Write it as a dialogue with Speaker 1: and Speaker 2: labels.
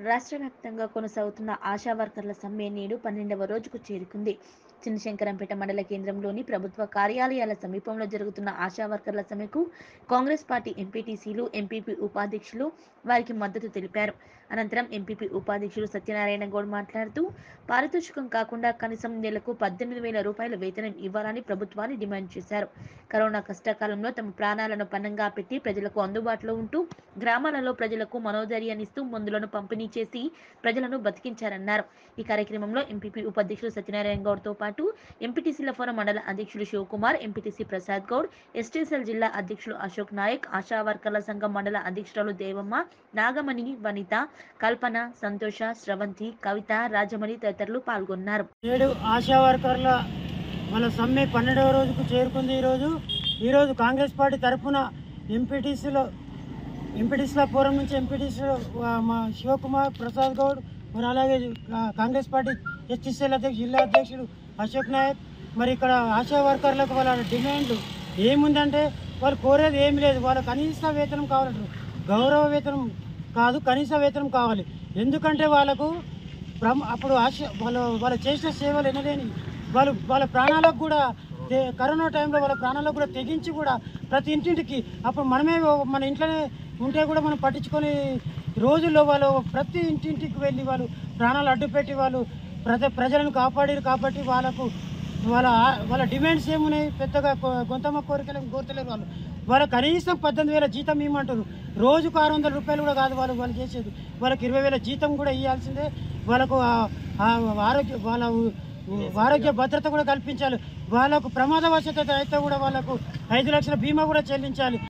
Speaker 1: రాష్ట్ర వ్యాప్తంగా కొనసాగుతున్న ఆశా వర్కర్ల సమ్మె నేడు పన్నెండవ రోజుకు చేరుకుంది చిన్నశంకరంపేట మండల కేంద్రంలోని ప్రభుత్వ కార్యాలయాల సమీపంలో జరుగుతున్న ఆశా వర్కర్ల సమ్మెకు కాంగ్రెస్ పార్టీ ఎంపీటీసీలు ఎంపీపీ ఉపాధ్యక్షులు వారికి మద్దతు తెలిపారు అనంతరం ఎంపీపీ ఉపాధ్యక్షులు సత్యనారాయణ గౌడ్ మాట్లాడుతూ పారితోషికం కాకుండా కనీసం నెలకు పద్దెనిమిది వేల రూపాయల వేతనం ఇవ్వాలని ప్రభుత్వాన్ని డిమాండ్ చేశారు కరోనా కష్టకాలంలో తమ ప్రాణాలను పణంగా పెట్టి ప్రజలకు అందుబాటులో ఉంటూ గ్రామాలలో ప్రజలకు మనోధైర్యాన్నిస్తూ మందులను పంపిణీ చేసి ప్రజలను బతికించారన్నారు ఈ కార్యక్రమంలో ఎంపీపీ ఉపాధ్యక్షులు సత్యనారాయణ గౌడ్తో పాటు ఎంపీటీసీల ఫోరం మండల అధ్యక్షులు శివకుమార్ ఎంపీటీసీ ప్రసాద్ గౌడ్ ఎస్టీసెల్ జిల్లా అధ్యక్షులు అశోక్ నాయక్ ఆశా వర్కర్ల సంఘం మండల అధ్యక్షురాలు దేవమ్మ నాగమణి వనిత కల్పన సంతోష స్రవంతి కవిత రాజమణి తదితరులు పాల్గొన్నారు
Speaker 2: నేడు ఆశా వర్కర్ల మన సమ్మె పన్నెండవ రోజుకు చేరుకుంది ఈరోజు ఈరోజు కాంగ్రెస్ పార్టీ తరఫున ఎంపీటీసీలో ఎంపీటీసీల ఫోరం నుంచి ఎంపీటీసీ మా శివకుమార్ ప్రసాద్ గౌడ్ మరి అలాగే ఆ, కాంగ్రెస్ పార్టీ ఎస్టీసీఎల్ అధ్యక్షుడు జిల్లా అధ్యక్షుడు అశోక్ నాయక్ మరి ఇక్కడ ఆశా వర్కర్లకు వాళ్ళ డిమాండ్లు ఏముందంటే వాళ్ళు కోరేది ఏమి లేదు వాళ్ళ కనీస వేతనం కావాలంటారు గౌరవ వేతనం కాదు కనీస వేతనం కావాలి ఎందుకంటే వాళ్ళకు బ్రహ్మ అప్పుడు ఆశ వాళ్ళు వాళ్ళు చేసిన సేవలు ఎనలేని వాళ్ళు వాళ్ళ ప్రాణాలకు కూడా తే- కరోనా టైంలో వాళ్ళ ప్రాణాలకు కూడా తెగించి కూడా ప్రతి ఇంటింటికి అప్పుడు మనమే ఓ- మన ఇంట్లోనే ఉంటే కూడా మనం పట్టించుకొని రోజుల్లో వాళ్ళు ప్రతి ఇంటింటికి వెళ్ళి వాళ్ళు ప్రాణాలు అడ్డుపెట్టి వాళ్ళు ప్రజ ప్రజలను కాపాడారు కాబట్టి వాళ్ళకు వాళ్ళ ఆ- వాళ్ళ డిమాండ్స్ ఏమున్నాయి పెద్దగా కొ- గొంతమ్మ కోరికలు కోరతలేరు వాళ్ళు వాళ్ళ కనీసం పద్దెనిమిది వేల జీతం ఇవ్వమంటారు రోజుకు ఆరు వందల రూపాయలు కూడా కాదు వాళ్ళు వాళ్ళు చేసేది వాళ్ళకి ఇరవై వేల జీతం కూడా ఇవ్వాల్సిందే వాళ్ళకు ఆ- ఆ ఆరోగ్య వాళ్ళ ఉ- ఆరోగ్య భద్రత కూడా కల్పించాలి వాళ్ళకు ప్రమాదవశత అయితే కూడా వాళ్ళకు ఐదు లక్షల బీమా కూడా చెల్లించాలి